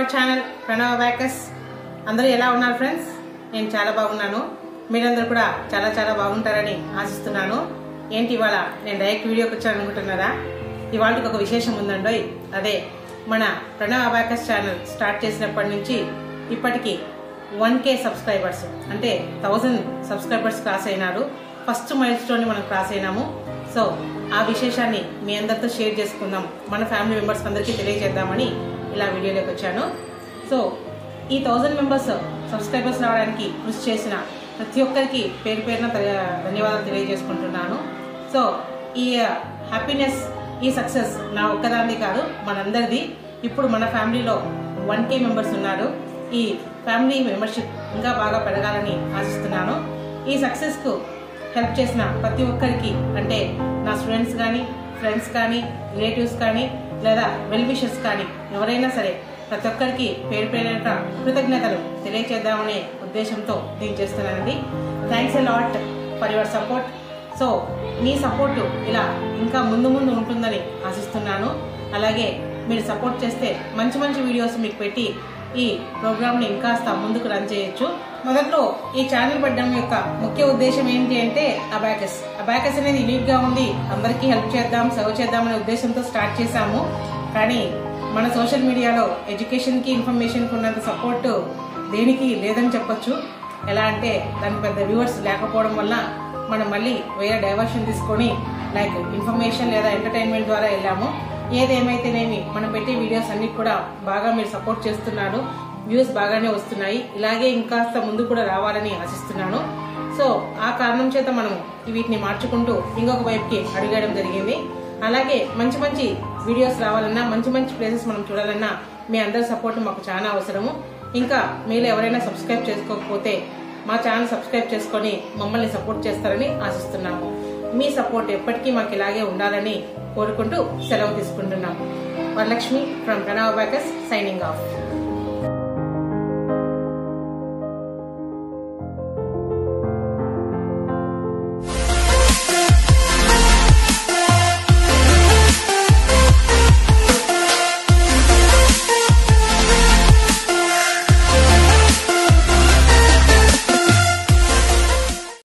our channel Pranav బ్యాకస్ అందరూ ఎలా ఉన్నారు ఫ్రెండ్స్ నేను చాలా బాగున్నాను మీరందరూ కూడా చాలా చాలా బాగుంటారని ఆశిస్తున్నాను ఏంటి ఇవాళ నేను డైరెక్ట్ వీడియోకి వచ్చాను అనుకుంటున్నారా ఇవాళకి ఒక విశేషం ఉందండోయ్ అదే మన ప్రణవ్ అబాకస్ ఛానల్ స్టార్ట్ చేసినప్పటి నుంచి ఇప్పటికి వన్ కే సబ్స్క్రైబర్స్ అంటే థౌజండ్ సబ్స్క్రైబర్స్ క్రాస్ అయినారు ఫస్ట్ మైల్ స్టోన్ మనం క్రాస్ అయినాము సో ఆ విశేషాన్ని మీ అందరితో షేర్ చేసుకుందాం మన ఫ్యామిలీ మెంబర్స్ అందరికీ తెలియజేద్దామని ఇలా వీడియోలోకి వచ్చాను సో ఈ థౌజండ్ మెంబర్స్ సబ్స్క్రైబర్స్ రావడానికి కృషి చేసిన ప్రతి ఒక్కరికి పేరు పేరున తె- ధన్యవాదాలు తెలియజేసుకుంటున్నాను సో ఈ హ్యాపీనెస్ ఈ సక్సెస్ నా ఒక్కదాన్ని కాదు మనందరిది ఇప్పుడు మన ఫ్యామిలీలో వన్ కే మెంబర్స్ ఉన్నారు ఈ ఫ్యామిలీ మెంబర్షిప్ ఇంకా బాగా పెరగాలని ఆశిస్తున్నాను ఈ సక్సెస్కు హెల్ప్ చేసిన ప్రతి ఒక్కరికి అంటే నా స్టూడెంట్స్ కానీ ఫ్రెండ్స్ కానీ రిలేటివ్స్ కానీ లేదా వెల్ విషర్స్ కానీ ఎవరైనా సరే ప్రతి ఒక్కరికి పేరు పేరిట కృతజ్ఞతలు తెలియచేద్దామనే ఉద్దేశంతో దీన్ని చేస్తున్నానండి thanks a lot for your support so మీ సపోర్టు ఇలా ఇంకా ముందు ముందు ఉంటుందని ఆశిస్తున్నాను అలాగే మీరు సపోర్ట్ చేస్తే మంచి మంచి వీడియోస్ మీకు పెట్టి ఈ ప్రోగ్రామ్ని ఇంకాస్త ముందుకు రన్ చేయొచ్చు మొదట్లో ఈ ఛానల్ పెట్టడం యొక్క ముఖ్య ఉద్దేశం ఏంటి అంటే అబాకస్ అబాకస్ అనేది యూనిక్ గా ఉంది అందరికీ హెల్ప్ చేద్దాం సర్వ్ చేద్దాం అనే ఉద్దేశంతో స్టార్ట్ చేశాము కానీ మన సోషల్ మీడియాలో ఎడ్యుకేషన్ కి ఇన్ఫర్మేషన్ కి ఉన్నంత సపోర్ట్ దేనికి లేదని చెప్పొచ్చు ఎలా అంటే దానికి పెద్ద వ్యూవర్స్ లేకపోవడం వల్ల మనం మళ్ళీ వేరే డైవర్షన్ తీసుకొని లైక్ ఇన్ఫర్మేషన్ లేదా ఎంటర్టైన్మెంట్ ద్వారా వెళ్ళాము ఏదేమైతేనేమి మనం పెట్టే వీడియోస్ అన్ని కూడా బాగా మీరు సపోర్ట్ చేస్తున్నారు వ్యూస్ బాగానే వస్తున్నాయి ఇలాగే ఇంకాస్త ముందు కూడా రావాలని ఆశిస్తున్నాను సో ఆ కారణం చేత మనం వీటిని మార్చుకుంటూ ఇంకొక వైపుకి అడిగేయడం జరిగింది అలాగే మంచి మంచి వీడియోస్ రావాలన్నా మంచి మంచి ప్లేసెస్ మనం చూడాలన్నా మీ అందరి సపోర్ట్ మాకు చాలా అవసరము ఇంకా మీరు ఎవరైనా సబ్స్క్రైబ్ చేసుకోకపోతే మా ఛానల్ సబ్స్క్రైబ్ చేసుకొని మమ్మల్ని సపోర్ట్ చేస్తారని ఆశిస్తున్నాము మీ సపోర్ట్ ఎప్పటికీ మాకు ఇలాగే ఉండాలని కోరుకుంటూ సెలవు తీసుకుంటున్నాము వరలక్ష్మి ఫ్రమ్ ప్రణవ్ బ్యాకస్ సైనింగ్ ఆఫ్